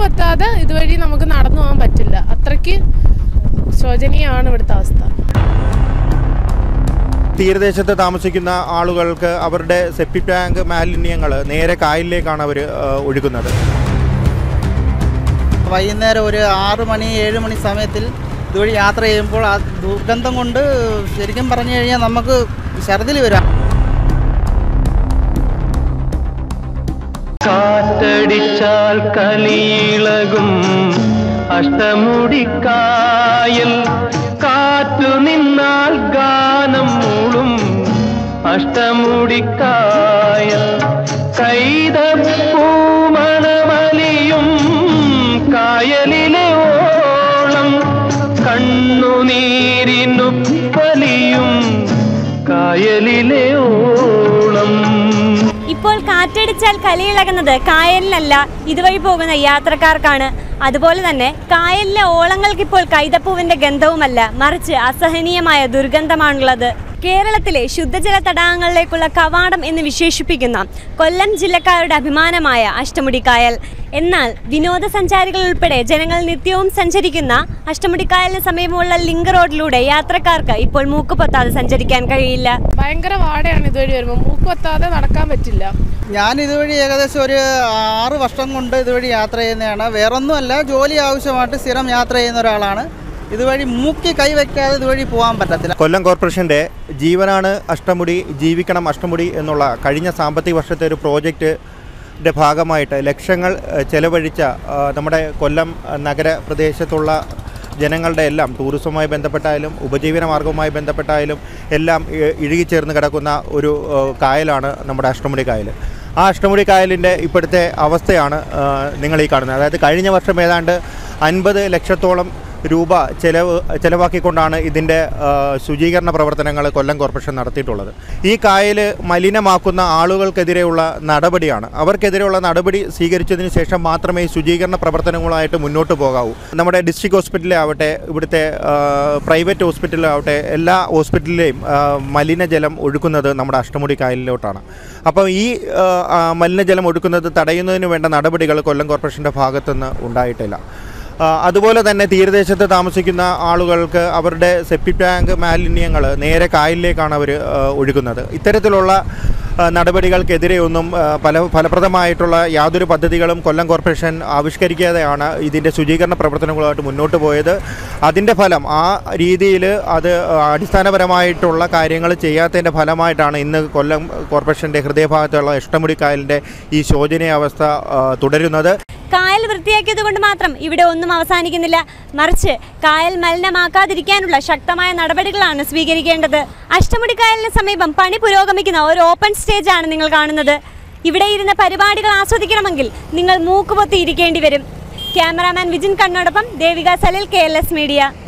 പറ്റാതെ ഇതുവഴി നമുക്ക് നടന്നു പോകാൻ പറ്റില്ല അത്രയ്ക്ക് ശോചനീയമാണ് ഇവിടുത്തെ അവസ്ഥ തീരദേശത്ത് താമസിക്കുന്ന ആളുകൾക്ക് അവരുടെ സെപ്റ്റിക് ടാങ്ക് മാലിന്യങ്ങൾ നേരെ കായലിലേക്കാണ് അവർ ഒഴുകുന്നത് വൈകുന്നേരം ഒരു ആറ് മണി ഏഴ് മണി സമയത്തിൽ ഇതുവഴി യാത്ര ചെയ്യുമ്പോൾ ആ ദുർഗന്ധം കൊണ്ട് ശരിക്കും പറഞ്ഞു കഴിഞ്ഞാൽ നമുക്ക് ഛർദിൽ വരാം കാറ്റടിച്ചാൽ കലിയിളകും അഷ്ടമുടിക്കായൽ കാറ്റു നിന്നാൽ ഗാനം മൂളും അഷ്ടമുടിക്കായൽ കൈതപ്പൂമണമലിയും കായലിലെ ഓളം കണ്ണുനീരിനുപ്പലിയും കായലിലെ ഓളം ഇപ്പോൾ കാറ്റടിച്ചാൽ കലിയിളകുന്നത് കായലിലല്ല ഇതുവഴി പോകുന്ന യാത്രക്കാർക്കാണ് അതുപോലെ തന്നെ കായലിലെ ഓളങ്ങൾക്ക് ഇപ്പോൾ കൈതപ്പൂവിന്റെ ഗന്ധവുമല്ല മറിച്ച് അസഹനീയമായ ദുർഗന്ധമാണുള്ളത് കേരളത്തിലെ ശുദ്ധജല തടാകങ്ങളിലേക്കുള്ള കവാടം എന്ന് വിശേഷിപ്പിക്കുന്ന കൊല്ലം ജില്ലക്കാരുടെ അഭിമാനമായ അഷ്ടമുടിക്കായൽ എന്നാൽ വിനോദസഞ്ചാരികൾ ഉൾപ്പെടെ ജനങ്ങൾ നിത്യവും സഞ്ചരിക്കുന്ന അഷ്ടമുടിക്കായലിന് സമീപമുള്ള ലിങ്ക് റോഡിലൂടെ യാത്രക്കാർക്ക് ഇപ്പോൾ മൂക്കുപൊത്താതെ സഞ്ചരിക്കാൻ കഴിയില്ല ഭയങ്കര വാടയാണ് ഇതുവഴി വരുമ്പോൾ മൂക്ക് പറ്റാതെ നടക്കാൻ പറ്റില്ല ഞാൻ ഇതുവഴി ഏകദേശം ഒരു ആറ് വർഷം കൊണ്ട് ഇതുവഴി യാത്ര ചെയ്യുന്നതാണ് വേറൊന്നുമല്ല ജോലി ആവശ്യമായിട്ട് സ്ഥിരം യാത്ര ചെയ്യുന്ന ഒരാളാണ് ഇതുവഴി മൂക്കി കൈവയ്ക്കാതെ ഇതുവഴി പോകാൻ പറ്റത്തില്ല കൊല്ലം കോർപ്പറേഷൻ്റെ ജീവനാണ് അഷ്ടമുടി ജീവിക്കണം അഷ്ടമുടി എന്നുള്ള കഴിഞ്ഞ സാമ്പത്തിക വർഷത്തെ ഒരു പ്രോജക്റ്റിൻ്റെ ഭാഗമായിട്ട് ലക്ഷങ്ങൾ ഏഹ്, ചെലവഴിച്ച ആ, നമ്മുടെ കൊല്ലം ആ, നഗരപ്രദേശത്തുള്ള ജനങ്ങളുടെ എല്ലാം ടൂറിസവുമായി ബന്ധപ്പെട്ടായാലും ഉപജീവന മാർഗവുമായി ബന്ധപ്പെട്ടായാലും എല്ലാം ഇ- ഇഴുകിച്ചേർന്ന് കിടക്കുന്ന ഒരു ഏഹ്, കായലാണ് നമ്മുടെ അഷ്ടമുടി കായൽ ആ അഷ്ടമുടി കായലിൻ്റെ ഇപ്പോഴത്തെ അവസ്ഥയാണ് ആ, നിങ്ങൾ ഈ കാണുന്നത് അതായത് കഴിഞ്ഞ വർഷം ഏതാണ്ട് അൻപത് ലക്ഷത്തോളം രൂപ ചെലവ് ചെലവാക്കിക്കൊണ്ടാണ് ഇതിൻ്റെ ആ, ശുചീകരണ പ്രവർത്തനങ്ങൾ കൊല്ലം കോർപ്പറേഷൻ നടത്തിയിട്ടുള്ളത് ഈ കായൽ മലിനമാക്കുന്ന ആളുകൾക്കെതിരെയുള്ള നടപടിയാണ് അവർക്കെതിരെയുള്ള നടപടി സ്വീകരിച്ചതിന് ശേഷം മാത്രമേ ഈ ശുചീകരണ പ്രവർത്തനങ്ങളുമായിട്ട് മുന്നോട്ട് പോകാവൂ നമ്മുടെ ഡിസ്ട്രിക്ട് ഹോസ്പിറ്റലിലാവട്ടെ ഇവിടുത്തെ ആ, പ്രൈവറ്റ് ഹോസ്പിറ്റലിലാവട്ടെ എല്ലാ ഹോസ്പിറ്റലിലെയും ആ, മലിനജലം ഒഴുക്കുന്നത് നമ്മുടെ അഷ്ടമുടി കായലിലോട്ടാണ് അപ്പോൾ ഈ ആ, ആ, മലിനജലം ഒഴുക്കുന്നത് തടയുന്നതിന് വേണ്ട നടപടികൾ കൊല്ലം കോർപ്പറേഷൻ്റെ ഭാഗത്തുനിന്ന് ഉണ്ടായിട്ടില്ല ആ, അതുപോലെ തന്നെ തീരദേശത്ത് താമസിക്കുന്ന ആളുകൾക്ക് അവരുടെ സെപ്റ്റിക് ടാങ്ക് മാലിന്യങ്ങൾ നേരെ കായലിലേക്കാണ് അവർ ഒഴുകുന്നത് ഇത്തരത്തിലുള്ള ആ, നടപടികൾക്കെതിരെയൊന്നും ആ, ഫല ഫലപ്രദമായിട്ടുള്ള യാതൊരു പദ്ധതികളും കൊല്ലം കോർപ്പറേഷൻ ആവിഷ്കരിക്കാതെയാണ് ഇതിൻ്റെ ശുചീകരണ പ്രവർത്തനങ്ങളുമായിട്ട് മുന്നോട്ട് പോയത് അതിൻ്റെ ഫലം ആ രീതിയിൽ അത് അടിസ്ഥാനപരമായിട്ടുള്ള കാര്യങ്ങൾ ചെയ്യാത്തതിൻ്റെ ഫലമായിട്ടാണ് ഇന്ന് കൊല്ലം കോർപ്പറേഷൻ്റെ ഹൃദയഭാഗത്തുള്ള ഇഷ്ടമുടി കായലിൻ്റെ ഈ ശോചനീയാവസ്ഥ ആ, തുടരുന്നത് കായൽ വൃത്തിയാക്കിയത് കൊണ്ട് മാത്രം ഇവിടെ ഒന്നും അവസാനിക്കുന്നില്ല മറിച്ച് കായൽ മലിനമാക്കാതിരിക്കാനുള്ള ശക്തമായ നടപടികളാണ് സ്വീകരിക്കേണ്ടത് അഷ്ടമുടി കായലിന് സമീപം പണി പുരോഗമിക്കുന്ന ഒരു ഓപ്പൺ സ്റ്റേജ് ആണ് നിങ്ങൾ കാണുന്നത് ഇവിടെ ഇരുന്ന പരിപാടികൾ ആസ്വദിക്കണമെങ്കിൽ നിങ്ങൾ മൂക്കുപൊത്തി ഇരിക്കേണ്ടി വരും ക്യാമറാമാൻ വിജിൻ കണ്ണോടൊപ്പം Devika Salil K L S media